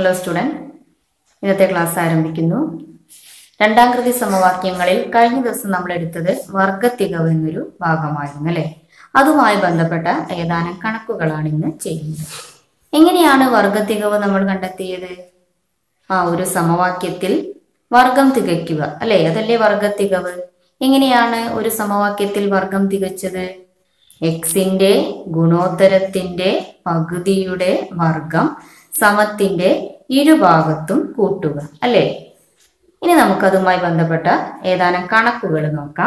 hello student ഇന്നത്തെ class ആരംഭിക്കുന്നു രണ്ടാം കൃതി സമവാക്യങ്ങളിൽ കഴിഞ്ഞ ദിവസം നമ്മൾ എടുത്തത് വർഗത്തികവ് എന്നൊരു ഭാഗമായിരുന്നു അല്ലെ അതുമായി ബന്ധപ്പെട്ട ഏതാനും കണക്കുകളാണ് ഇന്ന് ചെയ്യുന്നത് എങ്ങനെയാണ് വർഗത്തികവ് നമ്മൾ കണ്ടെത്തിയത് ആ ഒരു സമവാക്യത്തിൽ വർഗം തികയ്ക്കുക അല്ലെ അതല്ലേ വർഗത്തികവ് എങ്ങനെയാണ് ഒരു സമവാക്യത്തിൽ വർഗം തികച്ചത് എക്സിന്റെ ഗുണോത്തരത്തിന്റെ പകുതിയുടെ വർഗം സമത്തിന്റെ ഇരുഭാഗത്തും കൂട്ടുക അല്ലേ ഇനി നമുക്കതുമായി ബന്ധപ്പെട്ട ഏതാനും കണക്കുകൾ നോക്കാം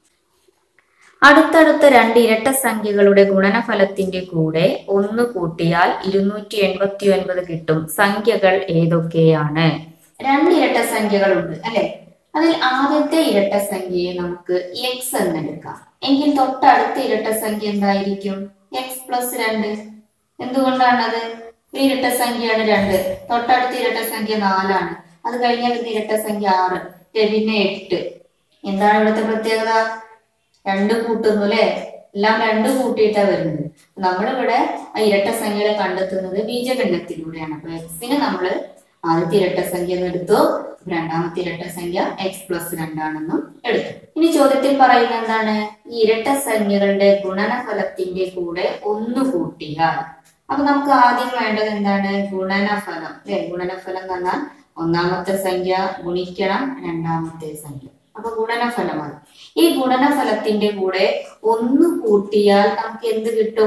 അടുത്തടുത്ത രണ്ട് ഇരട്ട സംഖ്യകളുടെ ഗുണനഫലത്തിന്റെ കൂടെ ഒന്ന് കൂട്ടിയാൽ ഇരുന്നൂറ്റി എൺപത്തി ഒൻപത് കിട്ടും സംഖ്യകൾ ഏതൊക്കെയാണ് രണ്ട് ഇരട്ട സംഖ്യകളുണ്ട് അല്ലെ അതിൽ ആദ്യത്തെ ഇരട്ട സംഖ്യയെ നമുക്ക് എക്സ് എന്നെടുക്കാം എങ്കിൽ തൊട്ടടുത്ത ഇരട്ട സംഖ്യ എന്തായിരിക്കും എക്സ് പ്ലസ് രണ്ട് എന്തുകൊണ്ടാണത് ഒരു ഇരട്ട സംഖ്യയാണ് രണ്ട് തൊട്ടടുത്ത ഇരട്ട സംഖ്യ നാലാണ് അത് കഴിഞ്ഞാൽ വരുന്ന ഇരട്ട സംഖ്യ ആറ് പിന്നെ എട്ട് എന്താണ് ഇവിടുത്തെ പ്രത്യേകത രണ്ട് കൂട്ടുന്നു അല്ലെ എല്ലാം രണ്ട് കൂട്ടിയിട്ടാ വരുന്നത് നമ്മളിവിടെ ആ ഇരട്ട സംഖ്യകളെ കണ്ടെത്തുന്നത് ബീജഗണിതത്തിലൂടെയാണ് അപ്പൊ എക്സിന് നമ്മൾ ആദ്യത്തെ ഇരട്ട സംഖ്യ എന്ന് എടുത്തു രണ്ടാമത്തെ ഇരട്ട സംഖ്യ എക്സ് പ്ലസ് രണ്ടാണെന്നും എടുത്തു ഇനി ചോദ്യത്തിൽ പറയുന്നത് എന്താണ് ഈ ഇരട്ട സംഖ്യകളുടെ ഗുണനഫലത്തിന്റെ കൂടെ ഒന്ന് കൂട്ടിയാൽ അപ്പൊ നമുക്ക് ആദ്യം വേണ്ടത് എന്താണ് ഗുണനഫലം അല്ലെ ഗുണനഫലം എന്ന് പറഞ്ഞാൽ ഒന്നാമത്തെ സംഖ്യ ഗുണിക്കണം രണ്ടാമത്തെ സംഖ്യ അപ്പൊ ഗുണനഫലമാണ് ഈ ഗുണനഫലത്തിന്റെ കൂടെ ഒന്ന് കൂട്ടിയാൽ നമുക്ക് എന്ത് കിട്ടും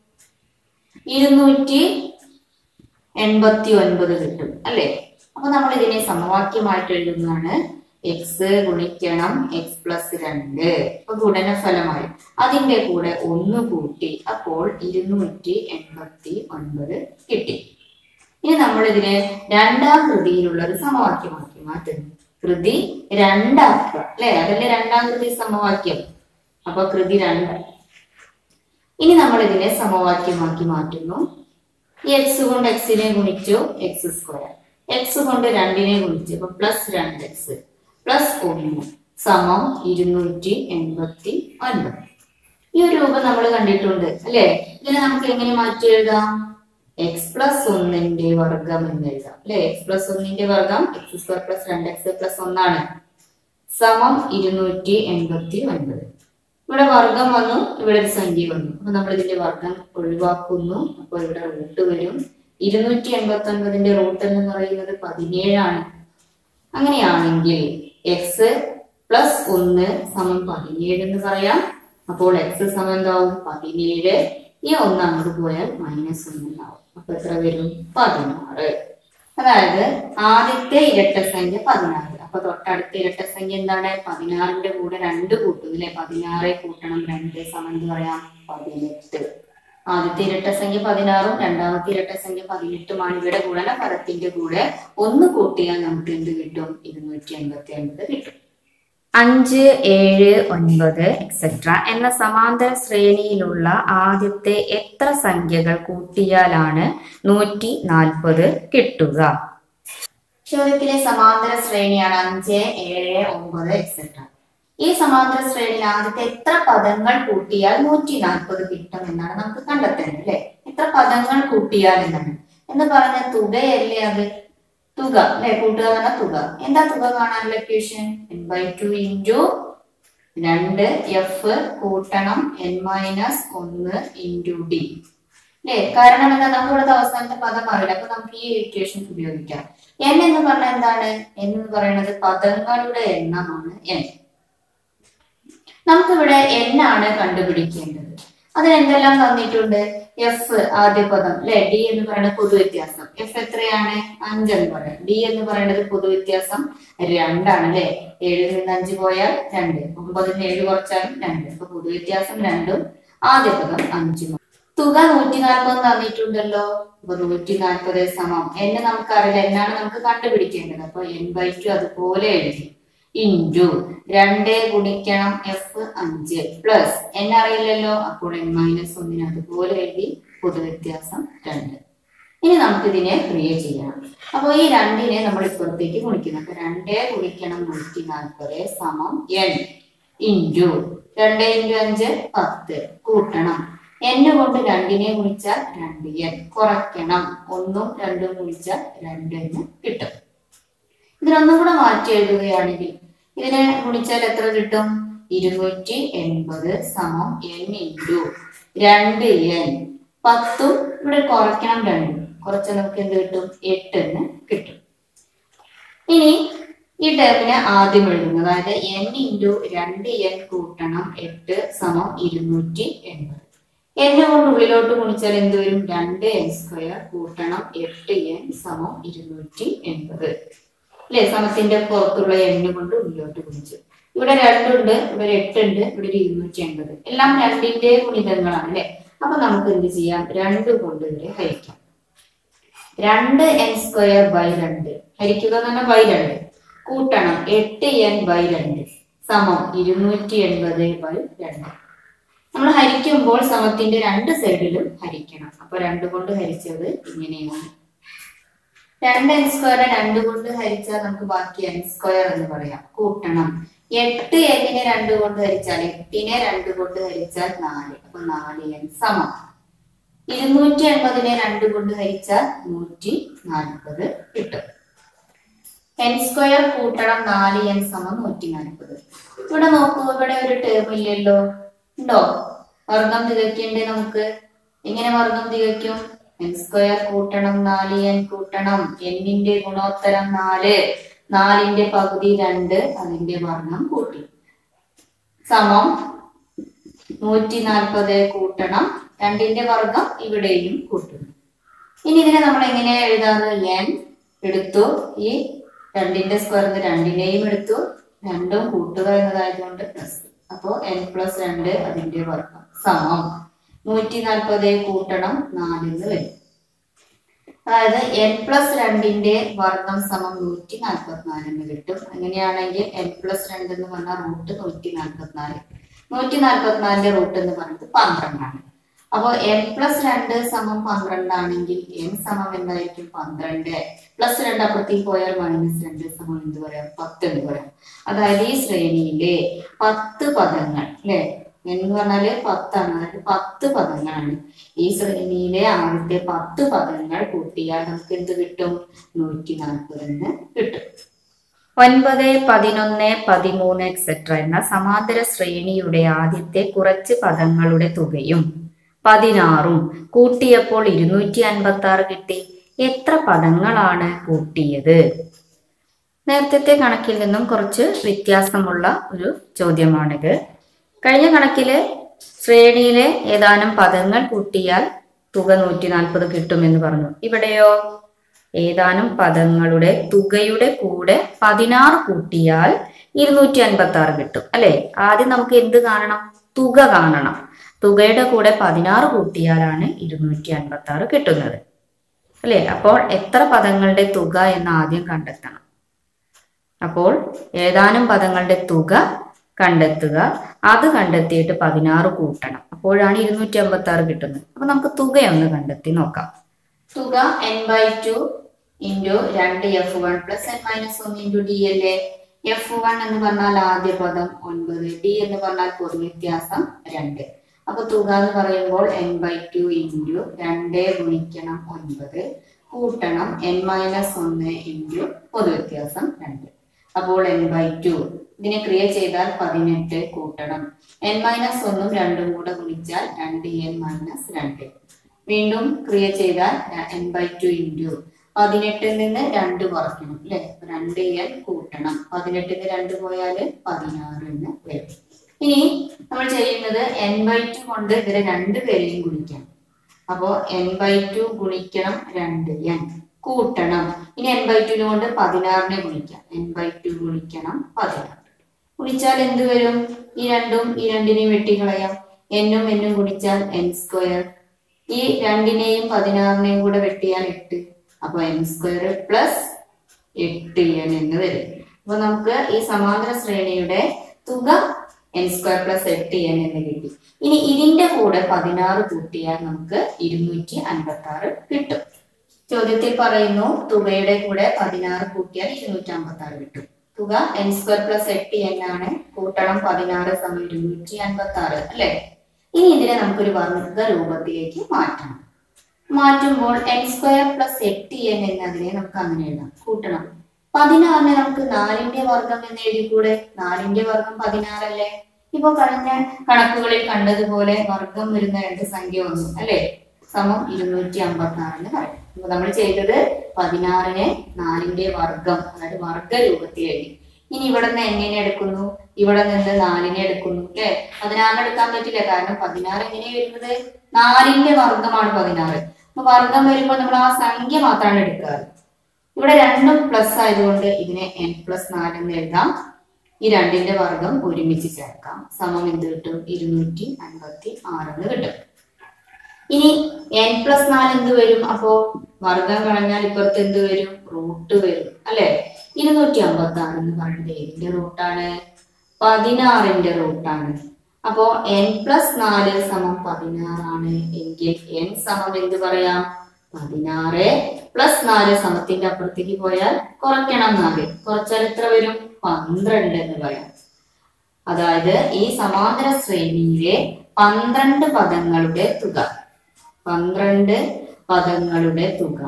ഇരുന്നൂറ്റി എൺപത്തി ഒൻപത് കിട്ടും അല്ലെ അപ്പൊ നമ്മൾ ഇതിനെ സമവാക്യമായിട്ട് എഴുതുന്നതാണ് എക്സ് ഗുണിക്കണം എക്സ് പ്ലസ് രണ്ട് അപ്പൊ ഗുണനഫലമായി അതിന്റെ കൂടെ ഒന്ന് കൂട്ടി അപ്പോൾ ഇരുന്നൂറ്റി എൺപത്തി ഒൻപത് കിട്ടി ഇനി നമ്മൾ ഇതിനെ രണ്ടാം കൃതിയിലുള്ള ഒരു സമവാക്യമാക്കി മാറ്റുന്നു കൃതി രണ്ടാക്കുക അല്ലെ അതല്ലേ രണ്ടാം കൃതി സമവാക്യം അപ്പൊ കൃതി രണ്ട് ഇനി നമ്മൾ ഇതിനെ സമവാക്യമാക്കി മാറ്റുന്നു എക്സ് കൊണ്ട് എക്സിനെ ഗുണിച്ചു എക്സ് സ്ക്വയർ എക്സ് കൊണ്ട് രണ്ടിനെ ഗുണിച്ചു അപ്പൊ പ്ലസ് രണ്ട് എക്സ് പ്ലസ് ഒന്ന് സമം ഇരുന്നൂറ്റി എൺപത്തി ഒൻപത് ഈ ഒരു രൂപം നമ്മൾ കണ്ടിട്ടുണ്ട് അല്ലെ ഇതിനെ നമുക്ക് എങ്ങനെ മാറ്റി എഴുതാം എക്സ് പ്ലസ് ഒന്നിന്റെ വർഗം എന്ന് എഴുതാം അല്ലെ എക്സ് പ്ലസ് ഒന്നിന്റെ വർഗം എക്സ് സ്ക്വയർ പ്ലസ് രണ്ട് എക്സ് പ്ലസ് ഒന്നാണ് സമം ഇരുന്നൂറ്റി എൺപത്തി ഒൻപത് ഇവിടെ വർഗം വന്നു ഇവിടെ ഒരു സംഖ്യ വന്നു അപ്പൊ നമ്മൾ ഇതിന്റെ വർഗം ഒഴിവാക്കുന്നു അപ്പോൾ ഇവിടെ റൂട്ട് വരും ഇരുന്നൂറ്റി എൺപത്തി ഒൻപതിന്റെ റൂട്ട് എന്ന് പറയുന്നത് പതിനേഴാണ് അങ്ങനെയാണെങ്കിൽ എക്സ് പ്ലസ് ഒന്ന് സമം പതിനേഴ് എന്ന് പറയാം അപ്പോൾ എക്സ് സമം എന്താവും പതിനേഴ് ഈ ഒന്ന് അങ്ങോട്ട് പോയാൽ മൈനസ് ഒന്ന് ഉണ്ടാവും അപ്പൊ എത്ര വരും പതിനാറ് അതായത് ആദ്യത്തെ ഇരട്ട സംഖ്യ പതിനാറ് അപ്പൊ തൊട്ടടുത്ത ഇരട്ട സംഖ്യ എന്താണ് പതിനാറിന്റെ കൂടെ രണ്ട് കൂട്ടും അല്ലെ പതിനാറ് കൂട്ടണം രണ്ട് സമം എന്ത് പറയാം പതിനെട്ട് ആദ്യത്തെ ഇരട്ട സംഖ്യ പതിനാറും രണ്ടാമത്തെ ഇരട്ട സംഖ്യ പതിനെട്ടുമാണ് ഇവിടെ ഗുണന ഫലത്തിന്റെ കൂടെ ഒന്ന് കൂട്ടിയാൽ നമുക്ക് എന്ത് കിട്ടും ഇരുന്നൂറ്റി എൺപത്തി ഒൻപത് കിട്ടും അഞ്ച് ഏഴ് ഒൻപത് എക്സെട്ര എന്ന സമാന്തര ശ്രേണിയിലുള്ള ആദ്യത്തെ എത്ര സംഖ്യകൾ കൂട്ടിയാലാണ് നൂറ്റി നാൽപ്പത് കിട്ടുക ചോദ്യത്തിലെ സമാന്തര ശ്രേണിയാണ് അഞ്ച് ഏഴ് ഒമ്പത് എക്സെട്ര ഈ സമാന്തര ശ്രേണിയിൽ ആദ്യത്തെ എത്ര പദങ്ങൾ കൂട്ടിയാൽ നൂറ്റി നാൽപ്പത് കിട്ടും എന്നാണ് നമുക്ക് കണ്ടെത്തേണ്ടത് അല്ലെ എത്ര പദങ്ങൾ കൂട്ടിയാൽ എന്നാണ് എന്ന് പറഞ്ഞ തുകയല്ലേ അത് തുക അല്ലെ കൂട്ടുക എന്ന് പറഞ്ഞാൽ തുക എന്താ തുക കാണാനുള്ള equation N by two into രണ്ട് എഫ് കൂട്ടണം എൻ മൈനസ് ഒന്ന് ഇൻറ്റു ഡി അല്ലേ കാരണം എന്താ നമുക്ക് ഇവിടുത്തെ അവസാനത്തെ പദം അറിയില്ല അപ്പൊ നമുക്ക് ഈ ഇക്വേഷൻ ഉപയോഗിക്കാം എൻ എന്ന് പറഞ്ഞാൽ എന്താണ് എൻ എന്ന് പറയുന്നത് പദങ്ങളുടെ എണ്ണമാണ് എൻ നമുക്കിവിടെ എൻ ആണ് കണ്ടുപിടിക്കേണ്ടത് അതിന് എന്തെല്ലാം തന്നിട്ടുണ്ട് എഫ് ആദ്യ പദം അല്ലെ ഡി എന്ന് പറയുന്നത് പൊതുവ്യത്യാസം എഫ് എത്രയാണ് അഞ്ച് എന്ന് പറയാം ഡി എന്ന് പറയുന്നത് പൊതുവ്യത്യാസം രണ്ടാണ് അല്ലെ ഏഴിൽ നിന്ന് അഞ്ച് പോയാൽ രണ്ട് ഒമ്പതിന് ഏഴ് കുറച്ചാലും രണ്ട് അപ്പൊ പൊതുവ്യത്യാസം രണ്ടും ആദ്യ പദം അഞ്ചും തുക നൂറ്റി നാൽപ്പത് തന്നിട്ടുണ്ടല്ലോ അപ്പൊ നൂറ്റി നാൽപ്പത് സമം എന്നെ നമുക്കറിയില്ല എന്നാണ് നമുക്ക് കണ്ടുപിടിക്കേണ്ടത് അപ്പൊ എൻ ബൈ ടു അതുപോലെ എഴുതി ഇൻറ്റു രണ്ട് ഗുണിക്കണം എഫ് അഞ്ച് പ്ലസ് എന്നെ അറിയില്ലല്ലോ അപ്പോൾ എൻ മൈനസ് ഒന്നിന് അതുപോലെ എഴുതി പൊതുവ്യത്യാസം രണ്ട് ഇനി നമുക്ക് ഇതിനെ ക്രിയ ചെയ്യണം അപ്പോൾ ഈ രണ്ടിനെ നമ്മൾ ഇപ്പുറത്തേക്ക് ഗുണിക്കണം അപ്പൊ രണ്ട് ഗുണിക്കണം നൂറ്റി നാൽപ്പത് സമം എൻ ഇൻറ്റു രണ്ട് ഇൻറ്റു അഞ്ച് പത്ത് കൂട്ടണം n കൊണ്ട് രണ്ടിനെ ഗുണിച്ചാൽ രണ്ട് എൻ കുറയ്ക്കണം ഒന്നും രണ്ടും ഗുണിച്ചാൽ രണ്ട് എന്ന് കിട്ടും ഇതിനൊന്നും കൂടെ മാറ്റി എഴുതുകയാണെങ്കിൽ ഇതിനെ ഗുണിച്ചാൽ എത്ര കിട്ടും ഇരുന്നൂറ്റി എൺപത് സമം എൻ ഇൻറ്റു രണ്ട് എൻ പത്തും ഇവിടെ കുറയ്ക്കണം രണ്ടും കുറച്ച് നമുക്ക് എന്ത് കിട്ടും എട്ട് എന്ന് കിട്ടും ഇനി ഈ ടേമിനെ ആദ്യം എഴുതുന്നു അതായത് എൻ ഇൻറ്റു രണ്ട് എൻ കൂട്ടണം എട്ട് സമം ഇരുന്നൂറ്റി എൺപത് എന്നെ കൊണ്ട് ഉള്ളിലോട്ട് ഗുണിച്ചാൽ എന്ത് വരും രണ്ട് എൻ സ്ക്വയർ കൂട്ടണം എട്ട് എൻ സമം ഇരുന്നൂറ്റി എൺപത് അല്ലെ സമത്തിന്റെ പുറത്തുള്ള എണ്ണ കൊണ്ട് ഉള്ളിലോട്ട് ഗുണിച്ചു ഇവിടെ രണ്ടുണ്ട് ഇവിടെ ഒരു എട്ടുണ്ട് ഇവിടെ ഒരു ഇരുന്നൂറ്റി എൺപത് എല്ലാം രണ്ടിന്റെ ഗുണിതങ്ങളാണ് അല്ലെ അപ്പൊ നമുക്ക് എന്ത് ചെയ്യാം രണ്ട് കൊണ്ട് ഇവിടെ ഹരിക്കാം രണ്ട് എൻ സ്ക്വയർ ബൈ രണ്ട് ഹരിക്കുക എന്ന് പറഞ്ഞാൽ ബൈ രണ്ട് കൂട്ടണം എട്ട് എൻ ബൈ രണ്ട് സമം ഇരുന്നൂറ്റി എൺപത് ബൈ രണ്ട് നമ്മൾ ഹരിക്കുമ്പോൾ സമത്തിന്റെ രണ്ട് സൈഡിലും ഹരിക്കണം അപ്പൊ രണ്ട് കൊണ്ട് ഹരിച്ചത് ഇങ്ങനെയാണ് രണ്ട് എൻ സ്ക്വയറിനെ രണ്ട് കൊണ്ട് ഹരിച്ചാൽ നമുക്ക് ബാക്കി എൻ സ്ക്വയർ എന്ന് പറയാം കൂട്ടണം എട്ട് എന്നിനെ രണ്ട് കൊണ്ട് ഹരിച്ചാൽ എട്ടിനെ രണ്ട് കൊണ്ട് ഹരിച്ചാൽ നാല് അപ്പൊ നാല് എൻ സമം ഇരുന്നൂറ്റി എൺപതിനെ രണ്ട് കൊണ്ട് ഹരിച്ചാൽ നൂറ്റി നാൽപ്പത് കിട്ടും എൻ സ്ക്വയർ കൂട്ടണം നാല് എൻ സമം നൂറ്റി നാൽപ്പത് ഇവിടെ നോക്കൂ ഇവിടെ ഒരു ടേം ഇല്ലല്ലോ ഉണ്ടോ വർഗം തികയ്ക്കണ്ടേ നമുക്ക് എങ്ങനെ വർഗം തികയ്ക്കും എൻ സ്ക്വയർ കൂട്ടണം നാല് എൻ കൂട്ടണം എന്നിന്റെ ഗുണോത്തരം നാല് നാലിന്റെ പകുതി രണ്ട് അതിന്റെ വർണ്ണം കൂട്ടി സമം നൂറ്റി നാൽപ്പത് കൂട്ടണം രണ്ടിന്റെ വർഗം ഇവിടെയും കൂട്ടുന്നു ഇനി ഇതിനെ നമ്മൾ എങ്ങനെയാ എഴുതാറ് എൻ എടുത്തു ഈ രണ്ടിന്റെ സ്ക്വയറിന് രണ്ടിനെയും എടുത്തു രണ്ടും കൂട്ടുക എന്നതായതുകൊണ്ട് പ്ലസ് അപ്പോ എൻ പ്ലസ് രണ്ട് അതിന്റെ വർഗം സമം നൂറ്റി നാൽപ്പത് കൂട്ടണം നാലിന്ന് വരും അതായത് എൻ പ്ലസ് രണ്ടിന്റെ വർഗം സമം നൂറ്റി നാൽപ്പത്തിനാല് എന്ന് കിട്ടും അങ്ങനെയാണെങ്കിൽ എൻ പ്ലസ് രണ്ട് എന്ന് പറഞ്ഞാൽ റൂട്ട് നൂറ്റി നാൽപ്പത്തിനാല് നൂറ്റി നാൽപ്പത്തിനാലിന്റെ റൂട്ട് എന്ന് പറയുന്നത് പന്ത്രണ്ടാണ് അപ്പോ എൻ പ്ലസ് രണ്ട് സമം പന്ത്രണ്ടാണെങ്കിൽ എൻ സമം എന്തായിരിക്കും പന്ത്രണ്ട് പ്ലസ് രണ്ട് അപ്പുറത്തേക്ക് പോയാൽ മൈനസ് രണ്ട് സമം എന്ത് പറയാം പത്ത് എന്ന് പറയാം അതായത് ഈ ശ്രേണിയിലെ പത്ത് പദങ്ങൾ അല്ലെ എന്ന് പറഞ്ഞാല് പത്താണ് അതായത് പത്ത് പദങ്ങളാണ് ഈ ശ്രേണിയിലെ ആദ്യത്തെ പത്ത് പദങ്ങൾ കൂട്ടിയാൽ നമുക്ക് എന്ത് കിട്ടും നൂറ്റി നാൽപ്പത് എന്ന് കിട്ടും ഒൻപത് പതിനൊന്ന് പതിമൂന്ന് എക്സെട്ര എന്ന സമാന്തര ശ്രേണിയുടെ ആദ്യത്തെ കുറച്ച് പദങ്ങളുടെ തുകയും പതിനാറും കൂട്ടിയപ്പോൾ ഇരുന്നൂറ്റി അൻപത്തി ആറ് കിട്ടി എത്ര പദങ്ങളാണ് കൂട്ടിയത് നേരത്തെ കണക്കിൽ നിന്നും കുറച്ച് വ്യത്യാസമുള്ള ഒരു ചോദ്യമാണിത് കഴിഞ്ഞ കണക്കില് ശ്രേണിയിലെ ഏതാനും പദങ്ങൾ കൂട്ടിയാൽ തുക നൂറ്റി നാൽപ്പത് കിട്ടുമെന്ന് പറഞ്ഞു ഇവിടെയോ ഏതാനും പദങ്ങളുടെ തുകയുടെ കൂടെ പതിനാറ് കൂട്ടിയാൽ ഇരുന്നൂറ്റി അൻപത്തി ആറ് കിട്ടും അല്ലെ ആദ്യം നമുക്ക് എന്ത് കാണണം തുക കാണണം തുകയുടെ കൂടെ പതിനാറ് കൂട്ടിയാലാണ് ഇരുന്നൂറ്റി അൻപത്തി ആറ് കിട്ടുന്നത് അല്ലെ അപ്പോൾ എത്ര പദങ്ങളുടെ തുക എന്ന് ആദ്യം കണ്ടെത്തണം അപ്പോൾ ഏതാനും പദങ്ങളുടെ തുക കണ്ടെത്തുക അത് കണ്ടെത്തിയിട്ട് പതിനാറ് കൂട്ടണം അപ്പോഴാണ് ഇരുന്നൂറ്റി അമ്പത്തി ആറ് കിട്ടുന്നത് അപ്പൊ നമുക്ക് തുകയൊന്ന് കണ്ടെത്തി നോക്കാം തുക എൻ ബൈ ടു ഇൻറ്റു രണ്ട് F one plus N minus ഒന്ന് ഇൻറ്റു ഡി അല്ലേ എഫ് വൺ എന്ന് പറഞ്ഞാൽ ആദ്യ പദം ഒൻപത് ഡി എന്ന് പറഞ്ഞാൽ പൊതുവ്യത്യാസം രണ്ട് അപ്പൊ തുക എന്ന് പറയുമ്പോൾ എൻ ബൈ ടു ഇൻറ്റു രണ്ട് ഗുണിക്കണം ഒൻപത് കൂട്ടണം എൻ മൈനസ് ഒന്ന് ഇൻറ്റു പൊതുവ്യത്യാസം രണ്ട് അപ്പോൾ എൻ ബൈ ടു ഇതിനെ ക്രിയ ചെയ്താൽ പതിനെട്ട് കൂട്ടണം എൻ മൈനസ് ഒന്നും രണ്ടും കൂടെ ഗുണിച്ചാൽ രണ്ട് എൻ മൈനസ് രണ്ട് വീണ്ടും ക്രിയ ചെയ്താൽ എൻ ബൈ ടു ഇൻറ്റു പതിനെട്ടിൽ നിന്ന് രണ്ട് കുറയ്ക്കണം അല്ലെ രണ്ട് എൻ കൂട്ടണം പതിനെട്ടിന് രണ്ട് പോയാൽ പതിനാറ് എന്ന് വരും ഇനി നമ്മൾ ചെയ്യുന്നത് എൻ ബൈ ടു കൊണ്ട് ഇവരെ രണ്ട് പേരെയും ഗുണിക്കാം അപ്പോ എൻ ബൈ ടു ഗുണിക്കണം രണ്ട് എൻ കൂട്ടണം ഇനി എൻ ബൈ ടുവിനെ കൊണ്ട് പതിനാറിനെ ഗുണിക്കാം എൻ ബൈ ടു ഗുണിക്കണം പതിനാറ് ഗുണിച്ചാൽ എന്ത് വരും ഈ രണ്ടും ഈ രണ്ടിനെയും വെട്ടിക്കളയാം എന്നും എന്നും ഗുണിച്ചാൽ എൻ സ്ക്വയർ ഈ രണ്ടിനെയും പതിനാറിനെയും കൂടെ വെട്ടിയാൽ എട്ട് അപ്പൊ എൻ സ്ക്വയർ പ്ലസ് എട്ട് എൻ എന്ന് വരും അപ്പൊ നമുക്ക് ഈ സമാന്തര ശ്രേണിയുടെ തുക എൻ സ്ക്വയർ പ്ലസ് എട്ട് എൻ എന്ന് കിട്ടി ഇനി ഇതിന്റെ കൂടെ പതിനാറ് കൂട്ടിയാൽ നമുക്ക് ഇരുന്നൂറ്റി അൻപത്തി ആറ് കിട്ടും ചോദ്യത്തിൽ പറയുന്നു തുകയുടെ കൂടെ പതിനാറ് കൂട്ടിയാൽ ഇരുന്നൂറ്റി അമ്പത്തി ആറ് കിട്ടും തുക എൻ സ്ക്വയർ പ്ലസ് എട്ട് എൻ ആണ് കൂട്ടണം പതിനാറ് സമയം ഇരുന്നൂറ്റി അൻപത്തി ആറ് അല്ലെ ഇനി ഇതിനെ നമുക്കൊരു വർഗ രൂപത്തിലേക്ക് മാറ്റണം മാറ്റുമ്പോൾ എൻ സ്ക്വയർ പ്ലസ് എട്ട് എൻ എന്നതിനെ നമുക്ക് അങ്ങനെ എഴുതാം കൂട്ടണം പതിനാറിനെ നമുക്ക് നാലിന്റെ വർഗം എന്ന് എഴുതിക്കൂടെ നാലിന്റെ വർഗം പതിനാറല്ലേ ഇപ്പൊ കഴിഞ്ഞ കണക്കുകളിൽ കണ്ടതുപോലെ വർഗം വരുന്ന രണ്ട് സംഖ്യ വന്നു അല്ലെ സമം ഇരുന്നൂറ്റി അമ്പത്തി ആറിന് പറയും അപ്പൊ നമ്മൾ ചെയ്തത് പതിനാറിനെ നാലിന്റെ വർഗം അതായത് വർഗ രൂപത്തിൽ എഴുതി ഇനി ഇവിടെ നിന്ന് എങ്ങനെ എടുക്കുന്നു ഇവിടെ നിന്ന് നാലിനെ എടുക്കുന്നു അല്ലെ പതിനാറിന് എടുക്കാൻ പറ്റില്ല കാരണം പതിനാറ് എങ്ങനെ വരുന്നത് നാലിന്റെ വർഗമാണ് പതിനാറ് അപ്പൊ വർഗം വരുമ്പോൾ നമ്മൾ ആ സംഖ്യ മാത്രമാണ് എടുക്കാറ് ഇവിടെ രണ്ടും പ്ലസ് ആയതുകൊണ്ട് ഇതിനെ എൻ പ്ലസ് നാല് എന്ന് എഴുതാം ഈ രണ്ടിന്റെ വർഗം ഒരുമിച്ച് ചേർക്കാം സമം എന്ത് കിട്ടും ഇരുന്നൂറ്റി അൻപത്തി ആറെന്ന് കിട്ടും ഇനി എൻ പ്ലസ് നാല് എന്ത് വരും അപ്പോ വർഗം കളഞ്ഞാൽ ഇപ്പുറത്ത് എന്ത് വരും റൂട്ട് വരും അല്ലെ ഇരുന്നൂറ്റി അമ്പത്തി ആറ് എന്ന് പറയുന്നത് ഏതിന്റെ റൂട്ടാണ് പതിനാറിന്റെ റൂട്ടാണ് അപ്പോ എൻ പ്ലസ് നാല് സമം പതിനാറാണ് എങ്കിൽ എൻ സമം എന്ത് പറയാം പതിനാറ് പ്ലസ് നാല് സമത്തിന്റെ അപ്പുറത്തേക്ക് പോയാൽ കുറയ്ക്കണം നാല് കുറച്ചാൽ എത്ര വരും പന്ത്രണ്ട് എന്ന് പറയാം അതായത് ഈ സമാന്തര ശ്രേണിയിലെ പന്ത്രണ്ട് പദങ്ങളുടെ തുക പന്ത്രണ്ട് പദങ്ങളുടെ തുക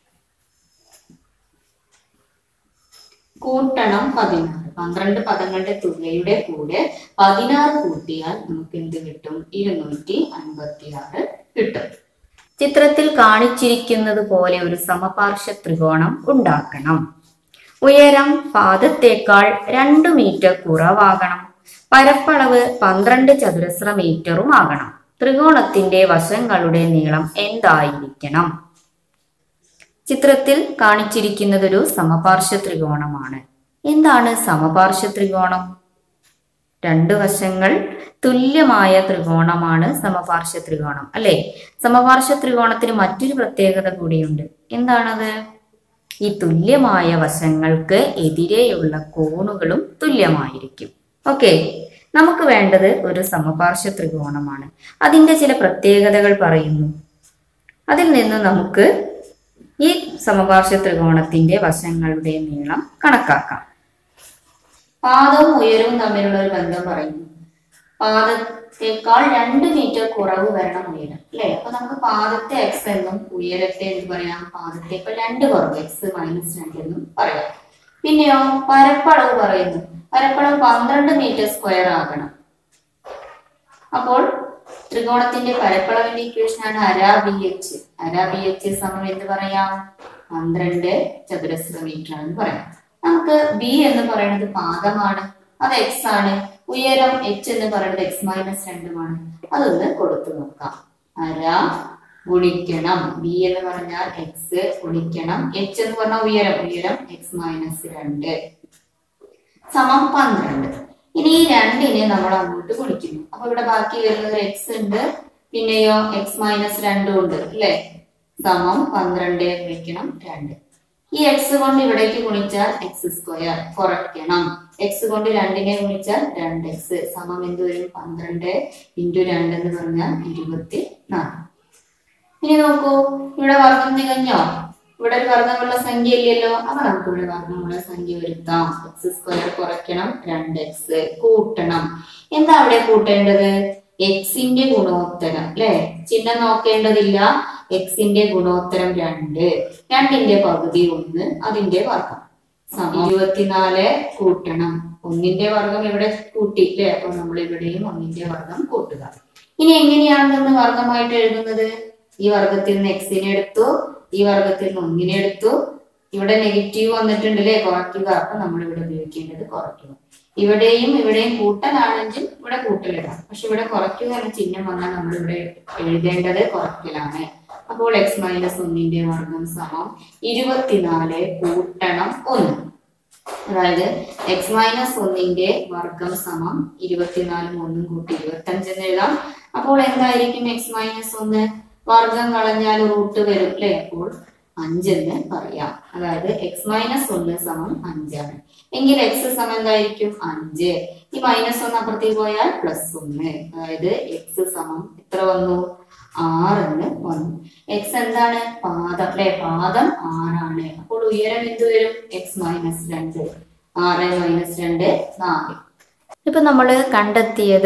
കൂട്ടണം പതിനാറ് പന്ത്രണ്ട് പദങ്ങളുടെ തുകയുടെ കൂടെ പതിനാറ് കൂട്ടിയാൽ നമുക്ക് എന്ത് കിട്ടും ഇരുന്നൂറ്റി അൻപത്തി ആറ് കിട്ടും ചിത്രത്തിൽ കാണിച്ചിരിക്കുന്നത് പോലെ ഒരു സമപാർശ്വ ത്രികോണം ഉണ്ടാക്കണം ഉയരം പാദത്തേക്കാൾ രണ്ടു മീറ്റർ കുറവാകണം പരപ്പളവ് പന്ത്രണ്ട് ചതുരശ്ര മീറ്ററും ആകണം ത്രികോണത്തിന്റെ വശങ്ങളുടെ നീളം എന്തായിരിക്കണം ചിത്രത്തിൽ കാണിച്ചിരിക്കുന്നതൊരു സമപാർശ്വ ത്രികോണമാണ് എന്താണ് സമപാർശ്വ ത്രികോണം രണ്ട് വശങ്ങൾ തുല്യമായ ത്രികോണമാണ് സമപാർശ്വ ത്രികോണം അല്ലെ സമപാർശ്വ ത്രികോണത്തിന് മറ്റൊരു പ്രത്യേകത കൂടിയുണ്ട് എന്താണത് ഈ തുല്യമായ വശങ്ങൾക്ക് എതിരെയുള്ള കോണുകളും തുല്യമായിരിക്കും ഓക്കെ നമുക്ക് വേണ്ടത് ഒരു സമപാർശ്വ ത്രികോണമാണ് അതിന്റെ ചില പ്രത്യേകതകൾ പറയുന്നു അതിൽ നിന്ന് നമുക്ക് ഈ സമപാർശ്വ ത്രികോണത്തിന്റെ വശങ്ങളുടെ നീളം കണക്കാക്കാം പാദവും ഉയരവും തമ്മിലുള്ള ഒരു ബന്ധം പറയുന്നു പാദത്തേക്കാൾ രണ്ട് മീറ്റർ കുറവ് വരണം ഉയരം അല്ലെ അപ്പൊ നമുക്ക് പാദത്തെ എക്സ് എന്നും ഉയരത്തെ എന്ന് പറയാം പാദത്തേക്കാൾ രണ്ട് കുറവ് എക്സ് മൈനസ് രണ്ട് എന്നും പറയാം പിന്നെയോ പരപ്പളവ് പറയുന്നു പരപ്പളവ് പന്ത്രണ്ട് മീറ്റർ സ്ക്വയർ ആകണം അപ്പോൾ ത്രികോണത്തിന്റെ പരപ്പളവിന്റെ ഇക്വേഷൻ ആണ് അര ബി എച്ച് അര ബി എച്ച് സമം എന്ന് പറയാം പന്ത്രണ്ട് ചതുരശ്ര മീറ്റർ എന്ന് പറയാം നമുക്ക് ബി എന്ന് പറയുന്നത് പാദമാണ് അത് എക്സ് ആണ് ഉയരം എച്ച് എന്ന് പറയുന്നത് എക്സ് മൈനസ് രണ്ടുമാണ് അതൊന്ന് കൊടുത്തു നോക്കാം അര ഗുണിക്കണം ബി എന്ന് പറഞ്ഞാൽ എക്സ് ഗുണിക്കണം എച്ച് എന്ന് പറഞ്ഞാൽ ഉയരം ഉയരം എക്സ് മൈനസ് രണ്ട് സമം പന്ത്രണ്ട് ഇനി ഈ രണ്ടിനെ നമ്മൾ അങ്ങോട്ട് ഗുണിക്കുന്നു അപ്പൊ ഇവിടെ ബാക്കി വരുന്നത് എക്സ് ഉണ്ട് പിന്നെയോ എക്സ് മൈനസ് രണ്ടും ഉണ്ട് അല്ലെ സമം പന്ത്രണ്ട് ഗുണിക്കണം രണ്ട് ഈ എക്സ് കൊണ്ട് ഇവിടേക്ക് ഗുണിച്ചാൽ എക്സ് സ്ക്വയർ കുറയ്ക്കണം എക്സ് കൊണ്ട് രണ്ടിനെ ഗുണിച്ചാൽ രണ്ട് എക്സ് സമം എന്ത് വരും പന്ത്രണ്ട് ഇൻറ്റു രണ്ട് എന്ന് പറഞ്ഞാൽ ഇരുപത്തി നാല് ഇനി നോക്കൂ ഇവിടെ വർഗം തികഞ്ഞോ ഇവിടെ ഒരു വർഗമുള്ള സംഖ്യ ഇല്ലല്ലോ അപ്പൊ നമുക്ക് ഇവിടെ വർഗമുള്ള സംഖ്യ വരുത്താം എക്സ് സ്ക്വയർ കുറയ്ക്കണം രണ്ട് എക്സ് കൂട്ടണം എന്താ അവിടെ കൂട്ടേണ്ടത് എക്സിന്റെ ഗുണോത്തരം അല്ലെ ചിഹ്നം നോക്കേണ്ടതില്ല എക്സിന്റെ ഗുണോത്തരം രണ്ട് രണ്ടിന്റെ പകുതി ഒന്ന് അതിന്റെ വർഗം സമം ഇരുപത്തിനാല് കൂട്ടണം ഒന്നിന്റെ വർഗം ഇവിടെ കൂട്ടി അല്ലെ അപ്പൊ നമ്മൾ ഇവിടെയും ഒന്നിന്റെ വർഗം കൂട്ടുക ഇനി എങ്ങനെയാണ് നമ്മൾ വർഗമായിട്ട് എഴുതുന്നത് ഈ വർഗത്തിൽ നിന്ന് എക്സിനെ എടുത്തു ഈ വർഗത്തിൽ നിന്ന് ഒന്നിനെ എടുത്തു ഇവിടെ നെഗറ്റീവ് വന്നിട്ടുണ്ട് അല്ലേ കുറയ്ക്കുക അപ്പൊ നമ്മൾ ഇവിടെ ഉപയോഗിക്കേണ്ടത് കുറയ്ക്കുക ഇവിടെയും ഇവിടെയും കൂട്ടലാണെങ്കിൽ ഇവിടെ കൂട്ടലിടാം പക്ഷെ ഇവിടെ കുറയ്ക്കുക എന്ന ചിഹ്നം വന്നാൽ നമ്മൾ ഇവിടെ എഴുതേണ്ടത് കുറയ്ക്കലാണ് അപ്പോൾ എക്സ് മൈനസ് ഒന്നിന്റെ വർഗം സമം ഇരുപത്തിനാല് കൂട്ടണം ഒന്ന് അതായത് എക്സ് മൈനസ് ഒന്നിന്റെ വർഗം സമം ഇരുപത്തിനാലും ഒന്നും കൂട്ടി ഇരുപത്തഞ്ച് എന്ന് എഴുതാം അപ്പോൾ എന്തായിരിക്കും എക്സ് മൈനസ് ഒന്ന് വർഗം കളഞ്ഞാൽ റൂട്ട് വരും അല്ലെ അപ്പോൾ അഞ്ചെന്ന് പറയാം അതായത് എക്സ് മൈനസ് ഒന്ന് സമം അഞ്ചാണ് എങ്കിൽ എക്സ് സമം എന്തായിരിക്കും അഞ്ച് ഈ മൈനസ് ഒന്ന് അപ്പുറത്തേക്ക് പോയാൽ പ്ലസ് ഒന്ന് അതായത് എക്സ് സമം എത്ര വന്നു ആറെന്ന് വന്നു എക്സ് എന്താണ് പാദം അല്ലെ പാദം ആറാണ് അപ്പോൾ ഉയരം എന്ത് വരും എക്സ് മൈനസ് രണ്ട് ആറ് മൈനസ് രണ്ട് നാല് ഇപ്പൊ നമ്മൾ കണ്ടെത്തിയത്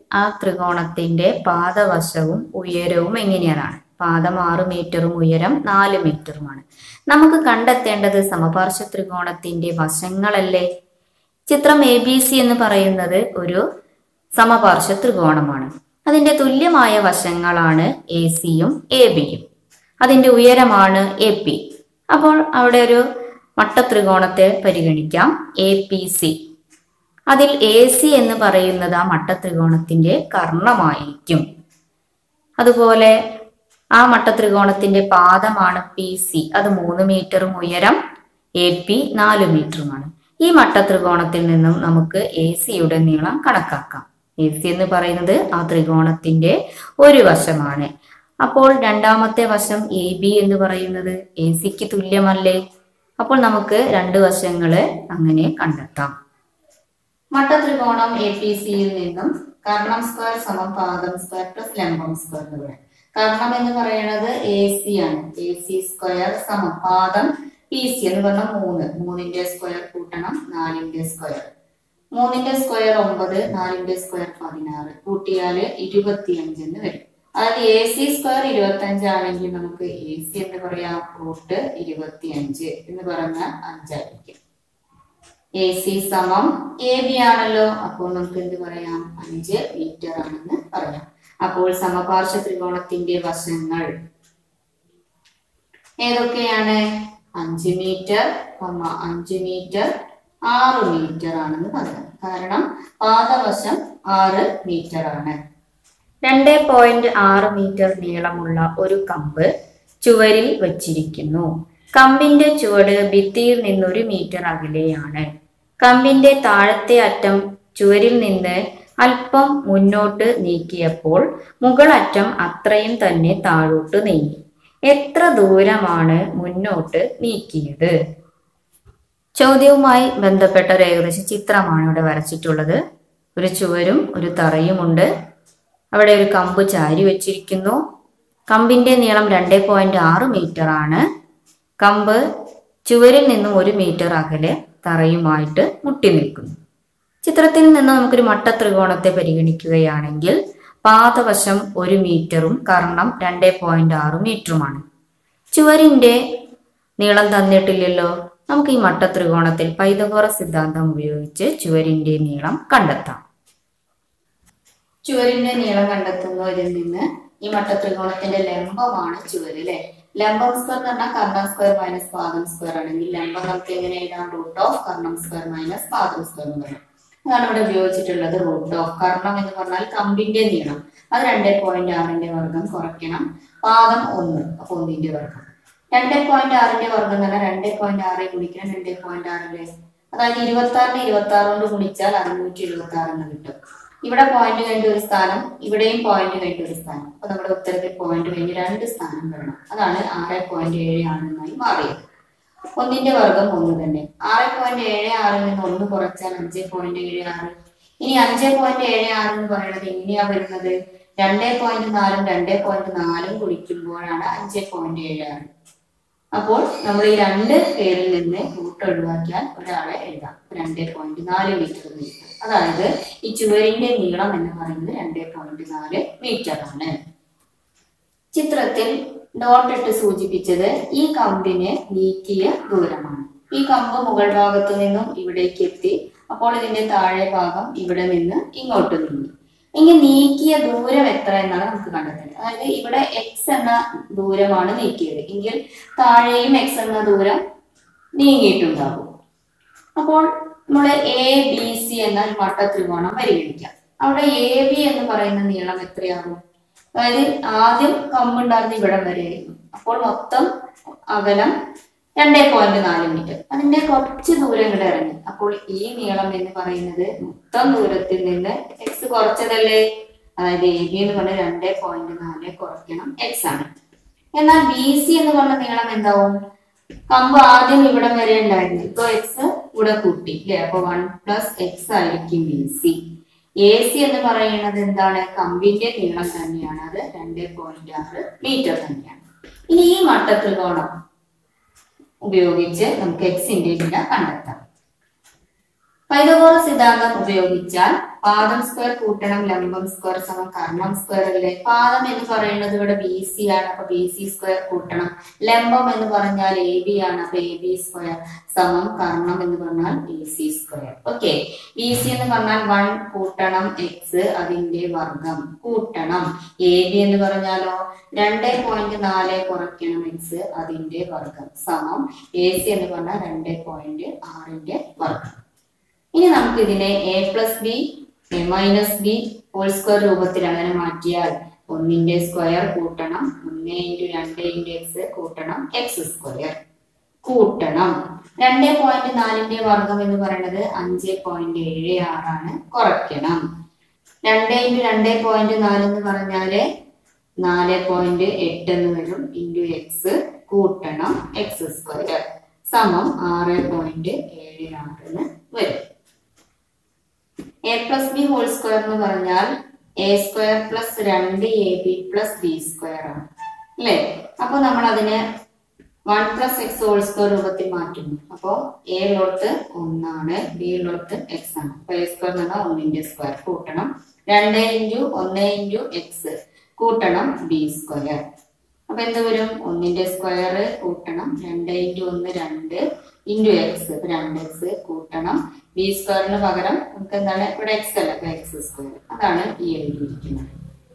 ആ ത്രികോണത്തിന്റെ പാദവശവും ഉയരവും എങ്ങനെയാണ് പാദം ആറ് മീറ്ററും ഉയരം നാല് മീറ്ററുമാണ് നമുക്ക് കണ്ടെത്തേണ്ടത് സമപാർശ്വ ത്രികോണത്തിന്റെ വശങ്ങളല്ലേ ചിത്രം എ ബി സി എന്ന് പറയുന്നത് ഒരു സമപാർശ്വ ത്രികോണമാണ് അതിന്റെ തുല്യമായ വശങ്ങളാണ് എ സിയും എ ബിയും അതിന്റെ ഉയരമാണ് എ പി അപ്പോൾ അവിടെ ഒരു മട്ടത്രികോണത്തെ പരിഗണിക്കാം എ പി സി അതിൽ എ സി എന്ന് പറയുന്നത് ആ മട്ടത്രികോണത്തിന്റെ കർണമായിരിക്കും അതുപോലെ ആ മട്ടത്രികോണത്തിന്റെ പാദമാണ് പി സി അത് മൂന്ന് മീറ്ററും ഉയരം എ പി നാല് മീറ്ററുമാണ് ഈ മട്ടത്രികോണത്തിൽ നിന്നും നമുക്ക് എ സിയുടെ നീളം കണക്കാക്കാം എ സി എന്ന് പറയുന്നത് ആ ത്രികോണത്തിന്റെ ഒരു വശമാണ് അപ്പോൾ രണ്ടാമത്തെ വശം എ ബി എന്ന് പറയുന്നത് എ സിക്ക് തുല്യമല്ലേ അപ്പോൾ നമുക്ക് രണ്ട് വശങ്ങള് അങ്ങനെ കണ്ടെത്താം മട്ടത്രികോണം എ പി സിയിൽ നിന്നും കർണം സ്ക്വയർ സമം പാദം സ്ക്വയർ പ്ലസ് ലംബം സ്ക്വയർ എന്ന് പറയാം കർണം എന്ന് പറയുന്നത് എ സി ആണ് എ സി സ്ക്വയർ സമം പാദം പി സി എന്ന് പറഞ്ഞാൽ മൂന്ന് മൂന്നിന്റെ സ്ക്വയർ കൂട്ടണം നാലിന്റെ സ്ക്വയർ മൂന്നിന്റെ സ്ക്വയർ ഒമ്പത് നാലിന്റെ സ്ക്വയർ പതിനാറ് കൂട്ടിയാല് ഇരുപത്തിയഞ്ച് എന്ന് വരും അതായത് എ സി സ്ക്വയർ ഇരുപത്തി അഞ്ചാണെങ്കിൽ നമുക്ക് എ സി എന്ന് പറയാം റൂട്ട് ഇരുപത്തിയഞ്ച് എന്ന് പറഞ്ഞാൽ അഞ്ചായിരിക്കും എ സി സമം എ ബി ആണല്ലോ അപ്പോൾ നമുക്ക് എന്ത് പറയാം അഞ്ച് മീറ്റർ ആണെന്ന് പറയാം അപ്പോൾ സമപാർശ്വ ത്രികോണത്തിന്റെ വശങ്ങൾ ഏതൊക്കെയാണ് അഞ്ച് മീറ്റർ കൊമ്മ അഞ്ച് മീറ്റർ ആറ് മീറ്റർ ആണെന്ന് പറയാം കാരണം പാദവശം ആറ് മീറ്റർ ആണ് രണ്ട് പോയിന്റ് ആറ് മീറ്റർ നീളമുള്ള ഒരു കമ്പ് ചുവരിൽ വച്ചിരിക്കുന്നു കമ്പിന്റെ ചുവട് ഭിത്തിയിൽ നിന്ന് ഒരു മീറ്റർ അകലെയാണ് കമ്പിന്റെ താഴത്തെ അറ്റം ചുവരിൽ നിന്ന് അല്പം മുന്നോട്ട് നീക്കിയപ്പോൾ മുകളറ്റം അത്രയും തന്നെ താഴോട്ട് നീങ്ങി എത്ര ദൂരമാണ് മുന്നോട്ട് നീക്കിയത് ചോദ്യവുമായി ബന്ധപ്പെട്ട ഒരു ഏകദേശ ചിത്രമാണ് ഇവിടെ വരച്ചിട്ടുള്ളത് ഒരു ചുവരും ഒരു തറയുമുണ്ട് അവിടെ ഒരു കമ്പ് ചാരി വെച്ചിരിക്കുന്നു കമ്പിന്റെ നീളം രണ്ട് പോയിന്റ് ആറ് മീറ്റർ ആണ് കമ്പ് ചുവരിൽ നിന്നും ഒരു മീറ്റർ അകലെ തറയുമായിട്ട് മുട്ടി നിൽക്കുന്നു ചിത്രത്തിൽ നിന്ന് നമുക്കൊരു മട്ട ത്രികോണത്തെ പരിഗണിക്കുകയാണെങ്കിൽ പാദവശം ഒരു മീറ്ററും കർണം രണ്ട് പോയിന്റ് ആറ് മീറ്ററുമാണ് ചുവരിന്റെ നീളം തന്നിട്ടില്ലല്ലോ നമുക്ക് ഈ മട്ട ത്രികോണത്തിൽ പൈതകോറ സിദ്ധാന്തം ഉപയോഗിച്ച് ചുവരിന്റെ നീളം കണ്ടെത്താം ചുവരിന്റെ നീളം കണ്ടെത്തുന്നതിൽ നിന്ന് ഈ മട്ട ത്രികോണത്തിന്റെ ലംബമാണ് ചുവര് അല്ലെ ലംബം സ്ക്വയർ എന്ന് പറഞ്ഞാൽ കർണം സ്ക്വയർ മൈനസ് പാദം സ്ക്വയർ ആണെങ്കിൽ ലംബം നമുക്ക് എങ്ങനെ എഴുതാം റൂട്ട് ഓഫ് കർണം സ്ക്വയർ മൈനസ് പാദം സ്ക്വയർ എന്ന് പറയാം അതാണ് ഇവിടെ ഉപയോഗിച്ചിട്ടുള്ളത് റൂട്ട് ഓഫ് കർണം എന്ന് പറഞ്ഞാൽ കമ്പിന്റെ നീളം അത് രണ്ട് പോയിന്റ് ആറിന്റെ വർഗം കുറയ്ക്കണം പാദം ഒന്ന് അപ്പൊ ഒന്നിന്റെ വർഗം രണ്ട് പോയിന്റ് ആറിന്റെ വർഗം എന്ന് പറഞ്ഞാൽ രണ്ട് പോയിന്റ് ആറ് ഗുണിക്കണം രണ്ട് പോയിന്റ് ആറില് അതായത് ഇരുപത്തി ആറിന് ഇരുപത്തി ആറ് കൊണ്ട് ഗുണിച്ചാൽ അറുന്നൂറ്റി എഴുപത്തി ആറ് എന്ന് കിട്ടും ഇവിടെ പോയിന്റ് കഴിഞ്ഞ ഒരു സ്ഥാനം ഇവിടെയും പോയിന്റ് കഴിഞ്ഞ ഒരു സ്ഥാനം അപ്പൊ നമ്മുടെ ഉത്തരത്തിൽ പോയിന്റ് കഴിഞ്ഞ് രണ്ട് സ്ഥാനം വരണം അതാണ് ആറ് പോയിന്റ് ഏഴ് ആണെന്നായി മാറിയത് ഒന്നിന്റെ വർഗം ഒന്ന് തന്നെ ആറ് പോയിന്റ് ഏഴ് ആറിൽ നിന്ന് ഒന്ന് കുറച്ചാൽ അഞ്ച് പോയിന്റ് ഏഴ് ആറ് ഇനി അഞ്ച് പോയിന്റ് ഏഴ് ആറ് എന്ന് പറയുന്നത് എങ്ങനെയാ വരുന്നത് രണ്ട് പോയിന്റ് നാലും രണ്ട് പോയിന്റ് നാലും കുടിക്കുമ്പോഴാണ് അഞ്ച് പോയിന്റ് ഏഴ് ആറ് അപ്പോൾ നമ്മൾ ഈ രണ്ട് പേരിൽ നിന്ന് റൂട്ട് ഒഴിവാക്കിയാൽ ഒരാളെ എഴുതാം രണ്ട് പോയിന്റ് നാല് മീറ്റർ എന്ന് കിട്ടും അതായത് ഈ ചുവരിന്റെ നീളം എന്ന് പറയുന്നത് രണ്ട് പോയിന്റ് നാല് മീറ്റർ ആണ് ചിത്രത്തിൽ ഡോട്ട് ഇട്ട് സൂചിപ്പിച്ചത് ഈ കമ്പിനെ നീക്കിയ ദൂരമാണ് ഈ കമ്പ് മുകൾ ഭാഗത്തു നിന്നും ഇവിടേക്ക് എത്തി അപ്പോൾ ഇതിന്റെ താഴെ ഭാഗം ഇവിടെ നിന്ന് ഇങ്ങോട്ട് നീങ്ങി ഇങ്ങനെ നീക്കിയ ദൂരം എത്ര എന്നാണ് നമുക്ക് കണ്ടെത്തേണ്ടത് അതായത് ഇവിടെ എക്സ് എന്ന ദൂരമാണ് നീക്കിയത് എങ്കിൽ താഴെയും എക്സ് എന്ന ദൂരം നീങ്ങിയിട്ടുണ്ടാകും അപ്പോൾ നമ്മൾ എ ബി സി എന്ന ഒരു മട്ട ത്രികോണം പരിഗണിക്കാം അവിടെ എ ബി എന്ന് പറയുന്ന നീളം എത്രയാകും അതായത് ആദ്യം കമ്പുണ്ടായിരുന്ന ഇവിടം വരെയായിരുന്നു അപ്പോൾ മൊത്തം അകലം രണ്ടേ പോയിന്റ് നാല് മീറ്റർ അതിന്റെ കുറച്ച് ദൂരം ഇങ്ങോട്ട് ഇറങ്ങി അപ്പോൾ ഈ നീളം എന്ന് പറയുന്നത് മൊത്തം ദൂരത്തിൽ നിന്ന് എക്സ് കുറച്ചതല്ലേ അതായത് എ ബി എന്ന് പറഞ്ഞാൽ രണ്ടേ പോയിന്റ് നാല് കുറയ്ക്കണം എക്സ് ആണ് എന്നാൽ ബി സി എന്ന് പറഞ്ഞ നീളം എന്താവും കമ്പ് ആദ്യം ഇവിടം വരെ ഉണ്ടായിരുന്നു ഇപ്പൊ എക്സ് ഇവിടെ കൂട്ടി അല്ലെ അപ്പൊ വൺ പ്ലസ് എക്സ് ആയിരിക്കും ബി സി എ സി എന്ന് പറയുന്നത് എന്താണ് കമ്പിന്റെ നീളം തന്നെയാണ് അത് രണ്ട് പോയിന്റ് ആറ് മീറ്റർ തന്നെയാണ് ഇനി ഈ മട്ട ത്രികോണം ഉപയോഗിച്ച് നമുക്ക് എക്സിന്റെ വില കണ്ടെത്താം പൈതഗോറ സിദ്ധാന്തം ഉപയോഗിച്ചാൽ പാദം സ്ക്വയർ കൂട്ടണം ലംബം സ്ക്വയർ സമം കർണം സ്ക്വയർ അല്ലേ പാദം എന്ന് പറയുന്നത് ഇവിടെ ബി സി ആണ് അപ്പൊ ബി സി സ്ക്വയർ കൂട്ടണം ലംബം എന്ന് പറഞ്ഞാൽ എ ബി ആണ് അപ്പൊ എ ബി സ്ക്വയർ സമം കർണം എന്ന് പറഞ്ഞാൽ B C square okay B C എന്ന് പറഞ്ഞാൽ വൺ കൂട്ടണം എക്സ് അതിന്റെ വർഗം കൂട്ടണം എ ബി എന്ന് പറഞ്ഞാലോ രണ്ട് പോയിന്റ് നാല് കുറയ്ക്കണം എക്സ് അതിന്റെ വർഗം സമം എ സി എന്ന് പറഞ്ഞാൽ രണ്ട് പോയിന്റ് ആറിന്റെ വർഗം ഇനി നമുക്ക് ഇതിനെ A plus B A minus B whole square രൂപത്തിൽ അങ്ങനെ മാറ്റിയാൽ ഒന്നിന്റെ സ്ക്വയർ കൂട്ടണം ഒന്ന് ഇൻറ്റു രണ്ട് ഇൻറ്റു എക്സ് കൂട്ടണം എക്സ് സ്ക്വയർ കൂട്ടണം രണ്ട് പോയിന്റ് നാലിന്റെ വർഗം എന്ന് പറയുന്നത് അഞ്ച് പോയിന്റ് ഏഴ് ആറാണ് കുറയ്ക്കണം രണ്ട് ഇൻറ്റു രണ്ട് പോയിന്റ് നാല് എന്ന് പറഞ്ഞാല് നാല് പോയിന്റ് എട്ട് എന്ന് വരും ഇൻറ്റു എക്സ് കൂട്ടണം എക്സ് സ്ക്വയർ സമം ആറ് പോയിന്റ് ഏഴ് ആറ് എന്ന് വരും A plus B whole square എന്ന് പറഞ്ഞാൽ എ സ്ക്വയർ പ്ലസ് രണ്ട് A B plus B square ആണ് അല്ലേ അപ്പൊ നമ്മൾ അതിനെ one plus X whole square രൂപത്തിൽ മാറ്റുന്നു അപ്പോ എ ഉള്ളടത്ത് ഒന്നാണ് ബി ഉള്ളടത്ത് എക്സ് ആണ് അപ്പൊ എ സ്ക്വയർ എന്ന് പറഞ്ഞാൽ ഒന്നിന്റെ സ്ക്വയർ കൂട്ടണം രണ്ട് ഇൻറ്റു ഒന്ന് ഇൻറ്റു എക്സ് കൂട്ടണം ബി സ്ക്വയർ അപ്പൊ എന്ത് വരും ഒന്നിന്റെ സ്ക്വയർ കൂട്ടണം രണ്ട് ഇൻറ്റു ഒന്ന് രണ്ട് ഇൻറ്റു എക്സ് രണ്ട് എക്സ് കൂട്ടണം ബി സ്ക്വയറിന് പകരം നമുക്ക് എന്താണ് ഇവിടെ എക്സ് അല്ല അപ്പൊ എക്സ് സ്ക്വയർ അതാണ് ഈ എഴുതിയിരിക്കുന്നത്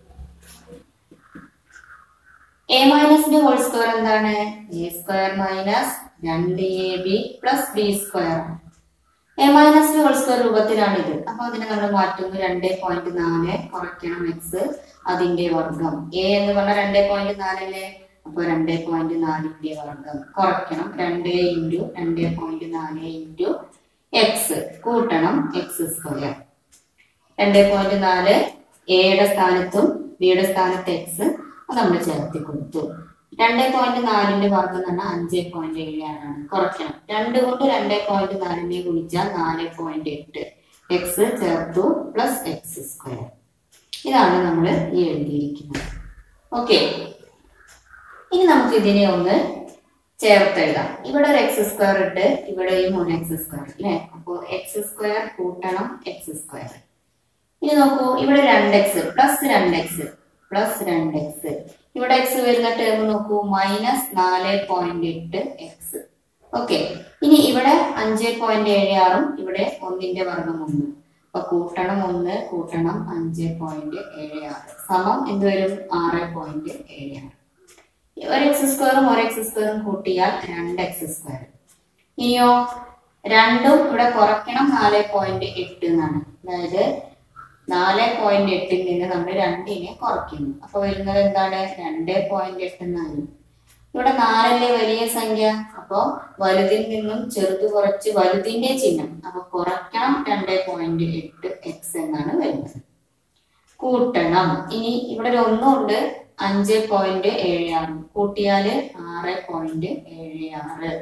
a minus B whole square എന്താണ് എ സ്ക്വയർ മൈനസ് രണ്ട് A B plus B square a minus B whole square രൂപത്തിലാണ് ഇത് അപ്പൊ അതിനെ നമ്മൾ മാറ്റുന്നു രണ്ട് പോയിന്റ് നാല് കുറയ്ക്കണം എക്സ് അതിന്റെ വർഗം എ എന്ന് പറഞ്ഞാൽ രണ്ട് പോയിന്റ് നാലല്ലേ അപ്പൊ രണ്ട് പോയിന്റ് നാലിന്റെ വർഗം കുറയ്ക്കണം രണ്ട് ഇൻറ്റു രണ്ട് പോയിന്റ് നാല് ഇൻറ്റു എക്സ് കൂട്ടണം എക്സ് സ്ക്വയർ രണ്ട് പോയിന്റ് നാല് എയുടെ സ്ഥാനത്തും ബിയുടെ സ്ഥാനത്ത് എക്സ് അത് നമ്മൾ ചേർത്തി കൊടുത്തു രണ്ട് പോയിന്റ് നാലിന്റെ വർഗം എന്ന് പറഞ്ഞാൽ അഞ്ച് പോയിന്റ് ഏഴ് ആറാണ് കുറയ്ക്കണം രണ്ട് കൊണ്ട് രണ്ട് പോയിന്റ് നാലിനെ ഗുണിച്ചാൽ നാല് പോയിന്റ് എട്ട് എക്സ് ചേർത്തു പ്ലസ് എക്സ് സ്ക്വയർ ഇതാണ് നമ്മൾ ഈ എഴുതിയിരിക്കുന്നത് ഓക്കെ ഇനി നമുക്ക് ഇതിനെ ഒന്ന് ചേർത്ത് എഴുതാം ഇവിടെ ഒരു എക്സ് സ്ക്വയർ ഇട്ട് ഇവിടെയും ഒരു എക്സ് സ്ക്വയർ അല്ലേ അപ്പോൾ എക്സ് സ്ക്വയർ കൂട്ടണം എക്സ് സ്ക്വയർ ഇനി നോക്കൂ ഇവിടെ രണ്ട് എക്സ് പ്ലസ് രണ്ട് എക്സ് പ്ലസ് രണ്ട് എക്സ് ഇവിടെ എക്സ് വരുന്ന ടേം നോക്കൂ മൈനസ് നാല് പോയിന്റ് എട്ട് എക്സ് ഓക്കെ ഇനി ഇവിടെ അഞ്ച് പോയിന്റ് ഏഴ് ആറും ഇവിടെ ഒന്നിന്റെ വർഗം ഒന്ന് അപ്പൊ കൂട്ടണം ഒന്ന് കൂട്ടണം അഞ്ച് പോയിന്റ് ഏഴ് ആറ് സമം എന്ത് വരും ആറ് പോയിന്റ് ഏഴ് ആറ് ഒരു എക്സ് സ്ക്വയറും ഒരു എക്സ് സ്ക്വയറും കൂട്ടിയാൽ രണ്ട് എക്സ് സ്ക്വയർ ഇനിയോ രണ്ടും ഇവിടെ കുറയ്ക്കണം നാല് പോയിന്റ് എട്ട് എന്നാണ് അതായത് നാല് പോയിന്റ് എട്ടിൽ നിന്ന് നമ്മൾ രണ്ടിനെ കുറയ്ക്കുന്നു അപ്പൊ വരുന്നത് എന്താണ് രണ്ട് പോയിന്റ് എട്ട് എന്നാണ് ഇവിടെ നാലല്ലേ വലിയ സംഖ്യ അപ്പോ വലുതിൽ നിന്നും ചെറുത് കുറച്ച് വലുതിന്റെ ചിഹ്നം അപ്പൊ കുറയ്ക്കണം രണ്ട് പോയിന്റ് എട്ട് എക്സ് എന്നാണ് വരുന്നത് കൂട്ടണം ഇനി ഇവിടെ ഒരു ഒന്നുണ്ട് അഞ്ച് പോയിന്റ് ഏഴ് ആറ് കൂട്ടിയാല് ആറ് പോയിന്റ് ഏഴ് ആറ്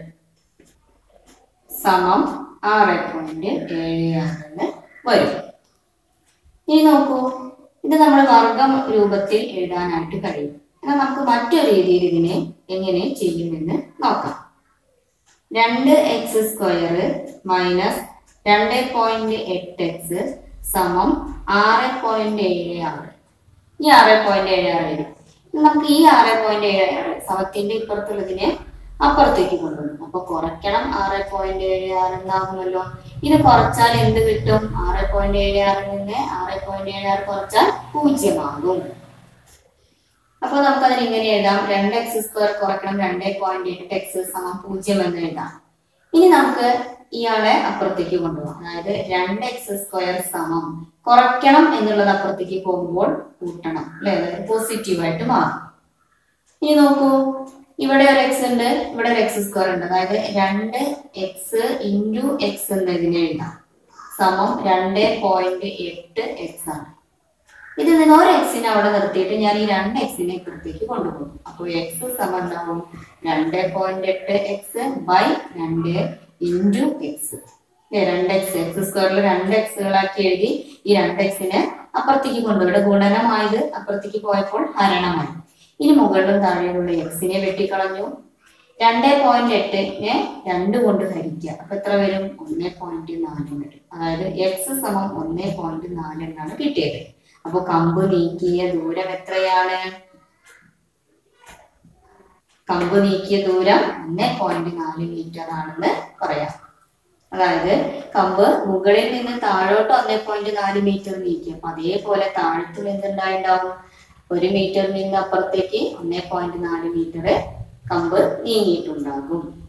സമം ആറ് പോയിന്റ് ഏഴ് ആറ് എന്ന് വരും ഇനി നോക്കൂ ഇത് നമ്മൾ വർഗം രൂപത്തിൽ എഴുതാനായിട്ട് കഴിയും എന്നാൽ നമുക്ക് മറ്റൊരു രീതിയിൽ ഇതിനെ എങ്ങനെ ചെയ്യുമെന്ന് നോക്കാം രണ്ട് എക്സ് സ്ക്വയർ മൈനസ് രണ്ട് പോയിന്റ് എട്ട് എക്സ് സമം ആറ് പോയിന്റ് ഏഴ് ആറ് ഈ ആറ് പോയിന്റ് ഏഴ് ആറ് വരും ഇനി നമുക്ക് ഈ ആറ് പോയിന്റ് ഏഴ് ആറ് സമത്തിന്റെ ഇപ്പുറത്തുള്ളതിനെ അപ്പുറത്തേക്ക് കൊണ്ടുവരും അപ്പൊ കുറയ്ക്കണം ആറ് പോയിന്റ് ഏഴ് ആറ് എന്നാകുമല്ലോ ഇത് കുറച്ചാൽ എന്ത് കിട്ടും ആറ് പോയിന്റ് ഏഴ് ആറിൽ നിന്ന് ആറ് പോയിന്റ് ഏഴ് ആറ് കുറച്ചാൽ പൂജ്യമാകും അപ്പൊ നമുക്ക് അതിന് ഇങ്ങനെ എഴുതാം രണ്ട് എക്സ് സ്ക്വയർ കുറയ്ക്കണം രണ്ട് പോയിന്റ് എട്ട് എക്സ് സമം പൂജ്യം എന്ന് എഴുതാം ഇനി നമുക്ക് ഇയാളെ അപ്പുറത്തേക്ക് കൊണ്ടുപോകാം അതായത് രണ്ട് എക്സ് സ്ക്വയർ സമം കുറയ്ക്കണം എന്നുള്ളത് അപ്പുറത്തേക്ക് പോകുമ്പോൾ കൂട്ടണം അല്ലെ അതായത് പോസിറ്റീവായിട്ട് മാറും ഇനി നോക്കൂ ഇവിടെ ഒരു എക്സ് ഉണ്ട് ഇവിടെ ഒരു എക്സ് സ്ക്വയർ ഉണ്ട് അതായത് രണ്ട് എക്സ് ഇൻറ്റു എക്സ് എന്നതിനെ എഴുതാം സമം രണ്ട് പോയിന്റ് എട്ട് എക്സ് ആണ് ഇതിൽ നിന്ന് ഒരു എക്സിനെ അവിടെ നിർത്തിയിട്ട് ഞാൻ ഈ രണ്ട് എക്സിനെ ഇപ്പുറത്തേക്ക് കൊണ്ടുപോകും അപ്പോൾ എക്സ് സമം ഉണ്ടാവും രണ്ട് പോയിന്റ് എട്ട് എക്സ് ബൈ രണ്ട് ഇൻറ്റു എക്സ് രണ്ട് എക്സ് എക്സ് സ്ക്വയറിൽ രണ്ട് എക്സുകളാക്കി എഴുതി ഈ രണ്ട് എക്സിനെ അപ്പുറത്തേക്ക് കൊണ്ടുപോയി ഇവിടെ ഗുണനമായത് അപ്പുറത്തേക്ക് പോയപ്പോൾ ഹരണമായി ഇനി മുകളിലും താഴെയുള്ള എക്സിനെ വെട്ടിക്കളഞ്ഞു രണ്ട് പോയിന്റ് എട്ടിനെ രണ്ട് കൊണ്ട് ഹരിക്കുക അപ്പൊ എത്ര വരും ഒന്ന് പോയിന്റ് നാല് വരും അതായത് എക്സ് സമം ഒന്ന് പോയിന്റ് നാല് എന്നാണ് കിട്ടിയത് അപ്പൊ കമ്പ് നീക്കിയ ദൂരം എത്രയാണ് കമ്പ് നീക്കിയ ദൂരം ഒന്ന് പോയിന്റ് നാല് മീറ്റർ ആണെന്ന് പറയാം അതായത് കമ്പ് മുകളിൽ നിന്ന് താഴോട്ട് ഒന്നേ പോയിന്റ് നാല് മീറ്റർ നീക്കി അപ്പൊ അതേപോലെ താഴത്ത് നിന്ന് എന്തുണ്ടായിണ്ടാവും ഒരു മീറ്ററിൽ നിന്ന് അപ്പുറത്തേക്ക് ഒന്നേ പോയിന്റ് നാല് മീറ്റർ കമ്പ് നീങ്ങിയിട്ടുണ്ടാകും